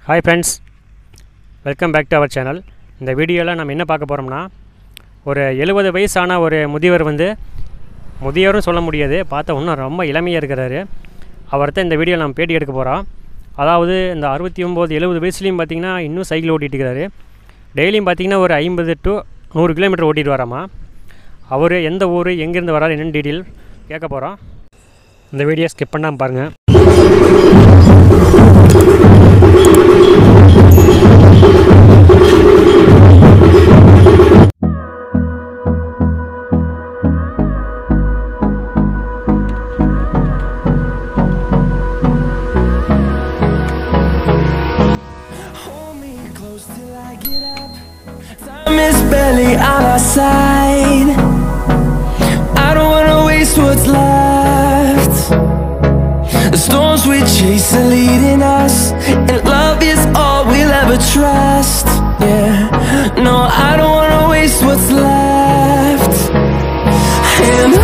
Hi friends welcome back to our channel இந்த வீடியோவில் நம்ம என்ன பார்க்க போகிறோம்னா ஒரு எழுபது வயசான ஒரு முதியவர் வந்து முதியவரும் சொல்ல முடியாது பார்த்தா இன்னும் ரொம்ப இளமையாக இருக்கிறாரு அவர்கிட்ட இந்த வீடியோ நம்ம பேட்டி எடுக்க போகிறோம் அதாவது இந்த அறுபத்தி ஒம்பது எழுபது வயசுலேயும் பார்த்தீங்கன்னா இன்னும் சைக்கிள் ஓட்டிகிட்டு இருக்கிறாரு டெய்லியும் பார்த்தீங்கன்னா ஒரு ஐம்பது டு நூறு கிலோமீட்டர் ஓட்டிட்டு வராமா அவர் எந்த ஊர் எங்கேருந்து வராரு என்னென்னு டீட்டெயில் கேட்க போகிறோம் இந்த வீடியோ ஸ்கிப் பண்ணாமல் பாருங்கள் Hold me close till I get up. Time is barely on our side. I don't wanna waste what's left. The storms we chase are leading us, and love is all we'll ever trust. Yeah, no, I don't wanna waste what's left. And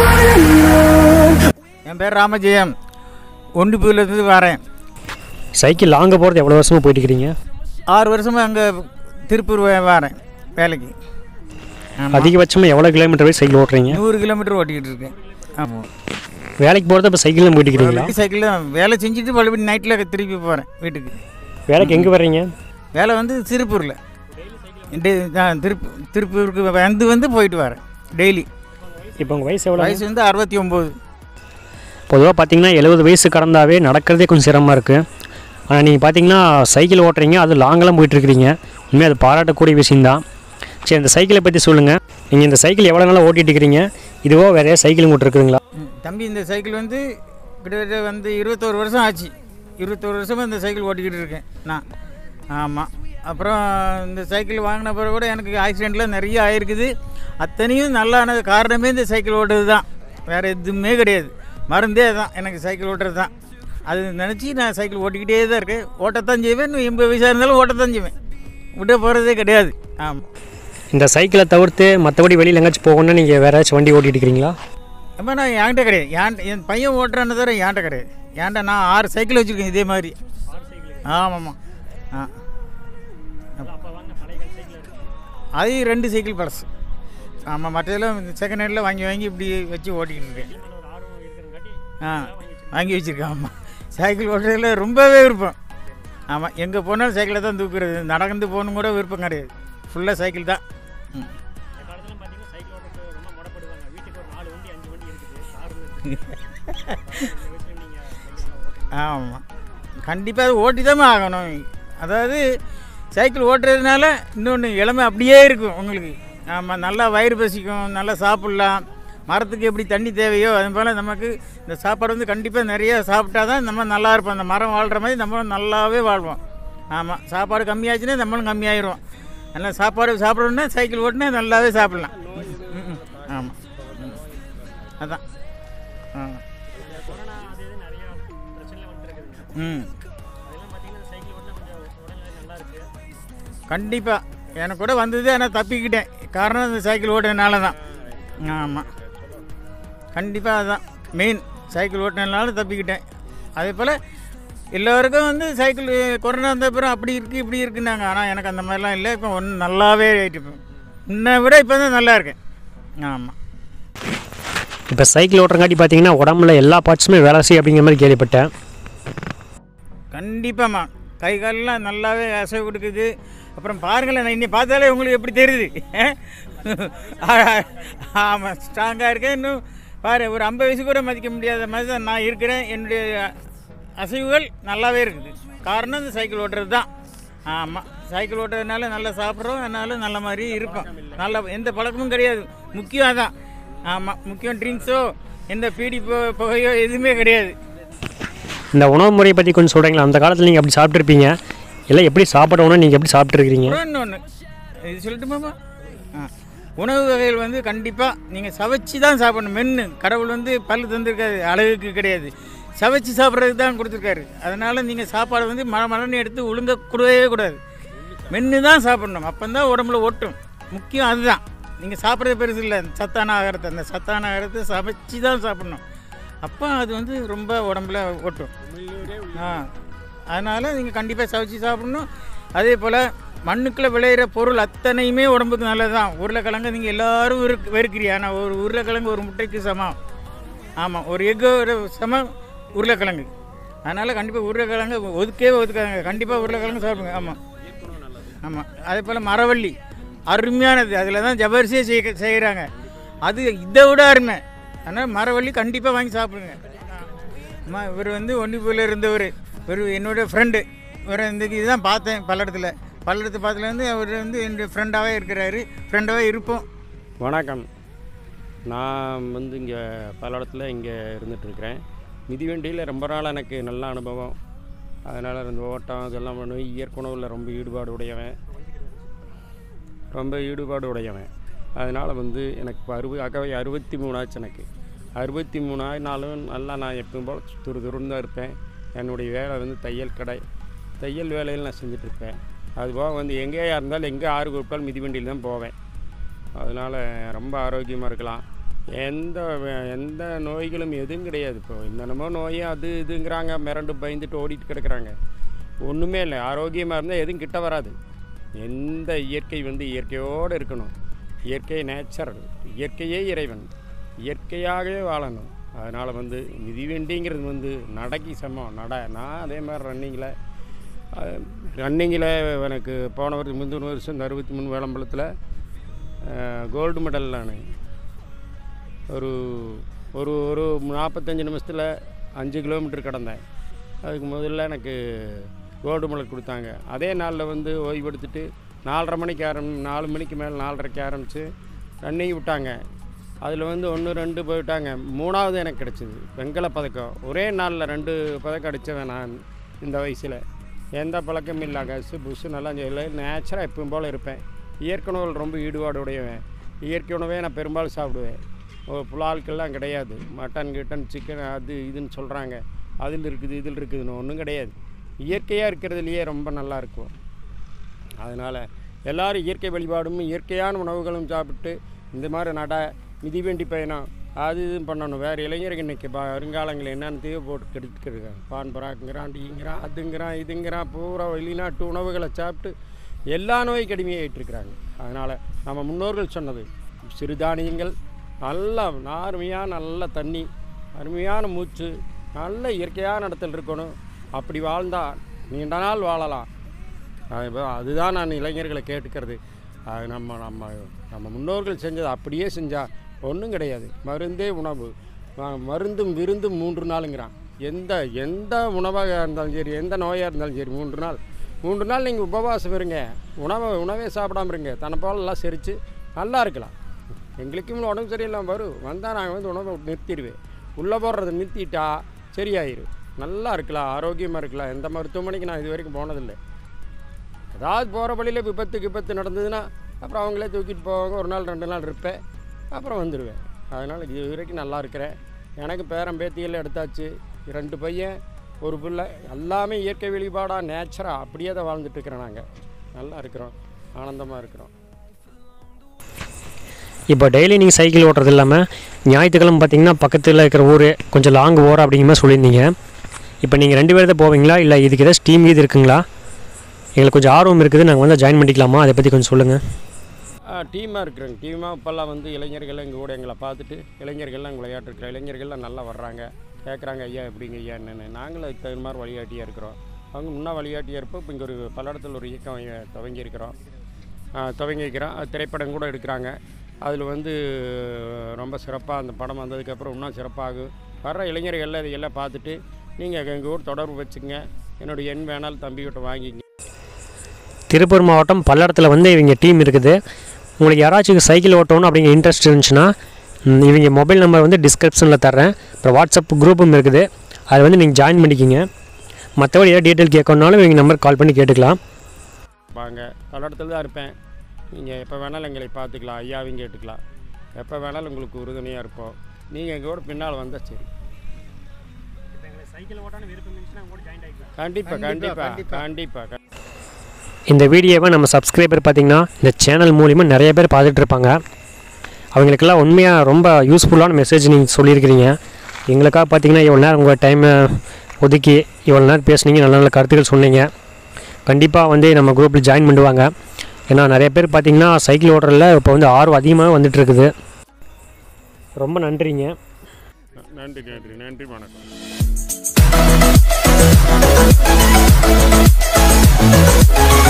on என் பேர் ராமஜெயம் ஒண்டிப்பூர்லேருந்து வரேன் cycle லாங்க போகிறது எவ்வளோ வருஷமாக போயிட்டு இருக்கிறீங்க ஆறு வருஷமாக அங்கே திருப்பூர் வே- வரேன் வேலைக்கு ஆமா. அதிகபட்சமாக எவ்வளோ கிலோமீட்டர் வரை சைக்கிள் ஓட்டுறீங்க நூறு கிலோமீட்டர் ஓட்டிக்கிட்டு இருக்கேன் ஆமாம் வேலைக்கு போகிறது இப்போ சைக்கிள் தான் போயிட்டு இருக்கிறீங்களா சைக்கிள் தான் வேலை செஞ்சுட்டு மறுபடியும் நைட்டில் திருப்பி போகிறேன் வீட்டுக்கு வேலைக்கு எங்கே வர்றீங்க வேலை வந்து திருப்பூரில் டெ- நான் திருப்பு திருப்பூருக்கு வந்து வந்து போயிட்டு வரேன் டெய்லி இப்போ உங்கள் வயசு எவ்வளோ வயசு வந்து அறுபத்தி ஒம்பது பொதுவாக பார்த்தீங்கன்னா எழுபது வயசு கடந்தாவே நடக்கிறதே கொஞ்சம் சிரமமாக இருக்குது ஆனால் நீங்கள் பார்த்தீங்கன்னா சைக்கிள் ஓட்டுறீங்க அது லாங்கெல்லாம் போயிட்டுருக்கிறீங்க உண்மையாக அது பாராட்டக்கூடிய விஷயந்தான் சரி இந்த சைக்கிளை பற்றி சொல்லுங்கள் நீங்கள் இந்த சைக்கிள் எவ்வளோ நாளாக ஓட்டிட்டு இருக்கிறீங்க இதுவோ வேறு சைக்கிள் ஓட்டிருக்குறீங்களா ம், தம்பி இந்த சைக்கிள் வந்து கிட்டத்தட்ட வந்து இருபத்தோரு வருஷம் ஆச்சு இருபத்தோரு வருஷமாக இந்த சைக்கிள் ஓட்டிக்கிட்டு இருக்கேன் நான் ஆமாம் அப்புறம் இந்த சைக்கிள் வாங்கின பிறகு கூட எனக்கு ஆக்சிடெண்ட்லாம் நிறைய ஆயிருக்குது அத்தனையும் நல்லானது காரணமே இந்த சைக்கிள் ஓட்டுறது தான் வேறு எதுவுமே கிடையாது மருந்தே தான் எனக்கு சைக்கிள் ஓட்டுறது தான் அது நினச்சி நான் சைக்கிள் ஓட்டிக்கிட்டே தான் இருக்கேன் ஓட்டத்தான் செய்வேன் இன்னும் எண்பது வயசாக இருந்தாலும் ஓட்டத்தான் செய்வேன் விட போகிறதே கிடையாது ஆமாம் இந்த சைக்கிளை தவிர்த்து மற்றபடி வெளியில் எங்கேயாச்சும் போகணும்னா நீங்கள் வேறு ஏதாச்சும் வண்டி ஓட்டிட்டு இருக்கிறீங்களா அம்மா நான் என்கிட்ட கிடையாது என் என் பையன் ஓட்டுறான்னு தவிர என்கிட்ட கிடையாது ஏன்டா நான் ஆறு சைக்கிள் வச்சுருக்கேன் இதே மாதிரி ஆமாம்மா ஆ அது ரெண்டு சைக்கிள் பழசு ஆமாம் மற்றதெல்லாம் செகண்ட் ஹேண்டில் வாங்கி வாங்கி இப்படி வச்சு ஓட்டிக்கிட்டு இருக்கேன் ஆ வாங்கி வச்சுருக்கேன் ஆமாம் சைக்கிள் ஓட்டுறதுல ரொம்பவே விருப்பம் ஆமாம் எங்கே போனாலும் சைக்கிளை தான் தூக்குறது நடந்து போகணும் கூட விருப்பம் கிடையாது ஃபுல்லாக சைக்கிள் தான் ம் ஆமாம் கண்டிப்பாக அது ஓட்டி தான் ஆகணும் அதாவது சைக்கிள் ஓட்டுறதுனால இன்னொன்று இளமை அப்படியே இருக்கும் உங்களுக்கு ஆமாம் நல்லா வயிறு பசிக்கும் நல்லா சாப்பிட்லாம் மரத்துக்கு எப்படி தண்ணி தேவையோ அது போல் நமக்கு இந்த சாப்பாடு வந்து கண்டிப்பாக நிறைய சாப்பிட்டா தான் நம்ம நல்லா இருப்போம் அந்த மரம் வாழ்கிற மாதிரி நம்மளும் நல்லாவே வாழ்வோம் ஆமாம் சாப்பாடு கம்மியாச்சுன்னா நம்மளும் கம்மியாயிரும் நல்லா சாப்பாடு சாப்பிடணுன்னா சைக்கிள் ஓட்டினா நல்லாவே சாப்பிட்லாம் ம், ம். ஆமாம் ம். அதான் ஆ ம் கண்டிப்பாக எனக்கு கூட வந்தது ஆனால் தப்பிக்கிட்டேன் காரணம் இந்த சைக்கிள் ஓட்டுறதுனால தான் ஆமாம் கண்டிப்பாக அதுதான் மெயின் சைக்கிள் ஓட்டுனதுனால தப்பிக்கிட்டேன் அதே போல் எல்லோருக்கும் வந்து சைக்கிள் கொரோனா வந்த அப்புறம் அப்படி இருக்குது இப்படி இருக்குன்னாங்க ஆனால் எனக்கு அந்த மாதிரிலாம் இல்லை இப்போ ஒன்றும் நல்லாவே ஆயிட்டு இப்போ முன்ன விட இப்போ தான் நல்லா இருக்கேன் ஆமாம் இப்போ சைக்கிள் ஓட்டுறங்காட்டி பார்த்தீங்கன்னா உடம்புல எல்லா பார்ட்ஸுமே வேலை செய்யும் அப்படிங்கிற மாதிரி கேள்விப்பட்டேன் கண்டிப்பாம்மா கை காலெலாம் நல்லாவே அசைவு கொடுக்குது அப்புறம் பாருங்களேன் நான் இன்னி பார்த்தாலே உங்களுக்கு எப்படி தெரியுது ஆமாம் ஸ்ட்ராங்காக இருக்கேன் இன்னும் பாரு ஒரு ஐம்பது வயசு கூட மதிக்க முடியாத மாதிரி தான் நான் இருக்கிறேன் என்னுடைய அசைவுகள் நல்லாவே இருக்குது காரணம் இந்த சைக்கிள் ஓட்டுறது தான் ஆமாம் சைக்கிள் ஓட்டுறதுனால நல்லா சாப்பிட்றோம் அதனால நல்ல மாதிரி இருப்போம் நல்ல எந்த பழக்கமும் கிடையாது முக்கியம் அதான் ஆமாம் முக்கியம் ட்ரிங்க்ஸோ எந்த பீடி பு- புகையோ எதுவுமே கிடையாது இந்த உணவு முறையை பற்றி கொஞ்சம் சொல்கிறீங்களா அந்த காலத்தில் நீங்கள் அப்படி சாப்பிட்ருப்பீங்க இல்லை எப்படி சாப்பிடணும் நீங்கள் எப்படி சாப்பிட்ருக்கிறீங்க இன்னொன்று இது சொல்லட்டுமாப்பா ஆ உணவு வகைகள் வந்து கண்டிப்பாக நீங்கள் சவைச்சு தான் சாப்பிடணும் மென்று கடவுள் வந்து பல்லு தந்திருக்காது அழகுக்கு கிடையாது சவைச்சு சாப்பிட்றதுக்கு தான் கொடுத்துருக்காரு அதனால் நீங்கள் சாப்பாடு வந்து மழை மழைன்னு எடுத்து ஒழுங்க கூடவே கூடாது மென்று தான் சாப்பிடணும் அப்போ தான் உடம்புல ஒட்டும் முக்கியம் அதுதான் நீங்கள் சாப்பிட்றது பெருசு இல்லை சத்தான ஆகாரத்தை அந்த சத்தான ஆகாரத்தை சமைச்சு தான் சாப்பிடணும் அப்போ அது வந்து ரொம்ப உடம்புல ஒட்டும் ஆ அதனால் நீங்கள் கண்டிப்பாக சமைச்சு சாப்பிடணும் அதே போல் மண்ணுக்குள்ளே விளையிற பொருள் அத்தனையுமே உடம்புக்கு நல்லது தான் உருளைக்கிழங்கு நீங்கள் எல்லோரும் வெறு வெறுக்கிறீங்க ஆனால் ஒரு உருளைக்கிழங்கு ஒரு முட்டைக்கு சமம் ஆமாம் ஒரு எக்கு ஒரு சமம் உருளைக்கிழங்கு அதனால் கண்டிப்பாக உருளைக்கிழங்கு ஒதுக்கவே ஒதுக்காங்க கண்டிப்பாக உருளைக்கிழங்கு சாப்பிடுங்க ஆமாம் ஆமாம் அதே போல் மரவள்ளி அருமையானது அதில் தான் ஜபரிசியே செய்ய செய்கிறாங்க அது இதை விட அருமை அதனால் மரவள்ளி கண்டிப்பாக வாங்கி சாப்பிடுங்க அம்மா இவர் வந்து ஒண்டிப்பூரில் இருந்தவர் இவர் என்னுடைய ஃப்ரெண்டு இவர் இந்த இதுதான் பார்த்தேன் பல்லடத்தில் பல்லடத்து பார்த்ததுலேருந்து அவர் வந்து என்னுடைய ஃப்ரெண்டாகவே இருக்கிறாரு ஃப்ரெண்டாகவே இருப்போம் வணக்கம் நான் வந்து இங்கே பல்லடத்தில் இங்கே இருந்துகிட்ருக்கிறேன் மிதிவண்டியில் ரொம்ப நாள் எனக்கு நல்ல அனுபவம் அதனால் இந்த ஓட்டம் இதெல்லாம் பண்ணுவேன் இயற்குணவில் ரொம்ப ஈடுபாடு உடையவன் ரொம்ப ஈடுபாடு உடையவன் அதனால் வந்து எனக்கு இப்போ அறுபது அகவை அறுபத்தி மூணாச்சு எனக்கு அறுபத்தி மூணாயினாலும் நல்லா நான் எப்பவும் போல் துரு துருன்னு தான் இருப்பேன் என்னுடைய வேலை வந்து தையல் கடை தையல் வேலையில் நான் செஞ்சிட்ருப்பேன் அதுபோக வந்து எங்கேயா இருந்தாலும் எங்கே ஆறு கூப்பிட்டாலும் மிதிவண்டியில் தான் போவேன் அதனால் ரொம்ப ஆரோக்கியமாக இருக்கலாம் எந்த வே- எந்த நோய்களும் எதுவும் கிடையாது இப்போ என்னென்னமோ நோய் அது இதுங்கிறாங்க மிரண்டு பயந்துட்டு ஓடிட்டு கிடக்குறாங்க ஒன்றுமே இல்லை ஆரோக்கியமாக இருந்தால் எதுவும் கிட்ட வராது எந்த இயற்கை வந்து இயற்கையோடு இருக்கணும் இயற்கை நேச்சுரல் இயற்கையே இறைவன் இயற்கையாகவே வாழணும் அதனால் வந்து மிதிவண்டிங்கிறது வந்து நடைக்கு சமம் நட நான் அதே மாதிரி ரன்னிங்கில் ரன்னிங்கில் எனக்கு போன வருஷம் முந்தின வருஷம் இந்த அறுபத்தி மூணு வேளம்பலத்தில் கோல்டு மெடல் நான் ஒரு ஒரு ஒரு நாற்பத்தஞ்சு நிமிஷத்தில் அஞ்சு கிலோமீட்டர் கடந்தேன் அதுக்கு முதல்ல எனக்கு கோல்டு மெடல் கொடுத்தாங்க அதே நாளில் வந்து ஓய்வெடுத்துட்டு நாலரை மணிக்கு ஆரம் நாலு மணிக்கு மேலே நாலரைக்கு ஆரம்பித்து ரன்னிங் விட்டாங்க அதில் வந்து ஒன்று ரெண்டு போயிட்டாங்க மூணாவது எனக்கு கிடச்சிது வெண்கல பதக்கம் ஒரே நாளில் ரெண்டு பதக்கம் அடித்தவன் நான் இந்த வயசில் எந்த பழக்கமும் இல்லை கசு புஷு நல்லா இல்லை நேச்சராக எப்பவும் போல் இருப்பேன் இயற்கை உணவில் ரொம்ப ஈடுபாடு உடையவன் இயற்கை உணவே நான் பெரும்பாலும் சாப்பிடுவேன் ஒரு புலால்கள்லாம் கிடையாது மட்டன் கிட்டன் சிக்கன் அது இதுன்னு சொல்கிறாங்க அதில் இருக்குது இதில் இருக்குதுன்னு ஒன்றும் கிடையாது இயற்கையாக இருக்கிறதுலையே ரொம்ப நல்லா இருக்கும் அதனால் எல்லாரும் இயற்கை வழிபாடும் இயற்கையான உணவுகளும் சாப்பிட்டு இந்த மாதிரி நட மிதிவண்டி பயணம் அது இதுவும் பண்ணணும் வேறு இளைஞர்கள் இன்றைக்கி வருங்காலங்களில் என்னென்னு தீவை போட்டு கெடுத்துட்டு இருக்காங்க பான் பராக்குங்கிறான் டீங்கிறான் அதுங்கிறான் இதுங்கிறான் பூரா வெளிநாட்டு உணவுகளை சாப்பிட்டு எல்லா நோய் கடுமையாகிட்டு இருக்கிறாங்க அதனால் நம்ம முன்னோர்கள் சொன்னது சிறுதானியங்கள் நல்ல அருமையான நல்ல தண்ணி அருமையான மூச்சு நல்ல இயற்கையான இடத்துல இருக்கணும் அப்படி வாழ்ந்தால் நீண்ட நாள் வாழலாம் அது இப்போ அதுதான் நான் இளைஞர்களை கேட்டுக்கிறது அது நம்ம நம்ம நம்ம முன்னோர்கள் செஞ்சது அப்படியே செஞ்சால் ஒன்றும் கிடையாது மருந்தே உணவு ம- மருந்தும் விருந்தும் மூன்று நாளுங்கிறான் எந்த எந்த உணவாக இருந்தாலும் சரி எந்த நோயாக இருந்தாலும் சரி மூன்று நாள் மூன்று நாள் நீங்கள் உபவாசம் இருங்க உணவை உணவே சாப்பிடாம இருங்க தன்னை போல எல்லாம் செரித்து நல்லா இருக்கலாம் எங்களுக்கும் உடம்பு சரியில்லாமல் வரும் வந்தால் நாங்கள் வந்து உணவை நிறுத்திடுவேன் உள்ளே போடுறதை நிறுத்திட்டா சரியாயிரும் நல்லா இருக்கலாம் ஆரோக்கியமாக இருக்கலாம் எந்த மருத்துவமனைக்கு நான் இது வரைக்கும் போனதில்லை ஏதாவது போகிற வழியில் விபத்து விபத்து நடந்ததுன்னா அப்புறம் அவங்களே தூக்கிட்டு போவாங்க ஒரு நாள் ரெண்டு நாள் இருப்பேன் அப்புறம் வந்துடுவேன் அதனால் இது வரைக்கும் நல்லா இருக்கிறேன் எனக்கு பேரன் பேத்திகள் எடுத்தாச்சு ரெண்டு பையன் ஒரு பிள்ளை எல்லாமே இயற்கை வெளிப்பாடாக நேச்சராக அப்படியே தான் வாழ்ந்துட்டு இருக்கிறோம் நாங்கள் நல்லா இருக்கிறோம் ஆனந்தமாக இருக்கிறோம் இப்போ டெய்லி நீங்கள் சைக்கிள் ஓட்டுறது இல்லாமல் ஞாயிற்றுக்கிழமை பார்த்தீங்கன்னா பக்கத்தில் இருக்கிற ஊர் கொஞ்சம் லாங் ஓரம் அப்படிங்கிற மாதிரி சொல்லியிருந்தீங்க இப்போ நீங்கள் ரெண்டு பேர் தான் போவீங்களா இல்லை இதுக்கு ஏதாவது ஸ்டீம் இது இருக்குங்களா எங்களுக்கு கொஞ்சம் ஆர்வம் இருக்குது நாங்கள் வந்து ஜாயின் பண்ணிக்கலாமா அதை பற்றி கொஞ்சம் சொல்லுங்கள் டீமாக இருக்கிறோங்க டீமாக இப்போல்லாம் வந்து இளைஞர்கள் எங்கள் கூட எங்களை பார்த்துட்டு இளைஞர்கள்லாம் எங்கள் விளையாட்டுருக்கிற இளைஞர்கள்லாம் நல்லா வர்றாங்க கேட்குறாங்க ஐயா எப்படிங்க ஐயா என்னென்னு நாங்களும் அதுக்கு தகுந்த மாதிரி வழிகாட்டியாக இருக்கிறோம் அவங்க முன்னே வழிகாட்டியாக இருப்போம் இப்போ இங்கே ஒரு பல்லடத்தில் ஒரு இயக்கம் இ- துவங்கி இருக்கிறோம் துவங்கி இருக்கிறோம் அது திரைப்படம் கூட எடுக்கிறாங்க அதில் வந்து ரொம்ப சிறப்பாக அந்த படம் வந்ததுக்கப்புறம் இன்னும் சிறப்பாகும் வர்ற இளைஞர்கள் இதையெல்லாம் பார்த்துட்டு நீங்கள் எங்கள் ஊர் தொடர்பு வச்சுங்க என்னுடைய எண் வேணாலும் தம்பிக்கிட்ட வாங்கிங்க திருப்பூர் மாவட்டம் பல்லடத்தில் வந்து இவங்க டீம் இருக்குது உங்களுக்கு யாராச்சும் சைக்கிள் ஓட்டணும் அப்படிங்கிற இன்ட்ரெஸ்ட் இருந்துச்சுன்னா ம், இவங்க மொபைல் நம்பர் வந்து டிஸ்கிரிப்ஷனில் தர்றேன் அப்புறம் வாட்ஸ்அப் குரூப்பும் இருக்குது அதை வந்து நீங்கள் ஜாயின் பண்ணிக்கிங்க மற்றபடி ஏதாவது டீட்டெயில் கேட்கணுன்னாலும் இவங்க நம்பர் கால் பண்ணி கேட்டுக்கலாம் வாங்க பல்லடத்தில் தான் இருப்பேன் நீங்கள் எப்போ வேணாலும் எங்களை பார்த்துக்கலாம் ஐயாவையும் கேட்டுக்கலாம் எப்போ வேணாலும் உங்களுக்கு உறுதுணையாக இருப்போம் நீங்கள் எங்கள் கூட பின்னால் வந்தால் சரி கண்டிப்பாக கண்டிப்பாக கண்டிப்பாக இந்த வீடியோவை நம்ம சப்ஸ்கிரைபர் பார்த்திங்கன்னா இந்த சேனல் மூலிமா நிறைய பேர் பார்த்துட்டு இருப்பாங்க அவங்களுக்கெல்லாம் உண்மையாக ரொம்ப யூஸ்ஃபுல்லான மெசேஜ் நீங்கள் சொல்லியிருக்கிறீங்க எங்களுக்காக பார்த்தீங்கன்னா எவ்வளோ நேரம் உங்கள் டைமை ஒதுக்கி இவ்வளோ நேரம் பேசுனீங்க நல்ல நல்ல கருத்துக்கள் சொன்னீங்க கண்டிப்பாக வந்து நம்ம குரூப்பில் ஜாயின் பண்ணுவாங்க ஏன்னா நிறைய பேர் பார்த்தீங்கன்னா சைக்கிள் ஓட்டுறதுல இப்போ வந்து ஆர்வம் அதிகமாக வந்துட்டு இருக்குது ரொம்ப நன்றிங்க நன்றி நன்றி நன்றி வணக்கம் Thank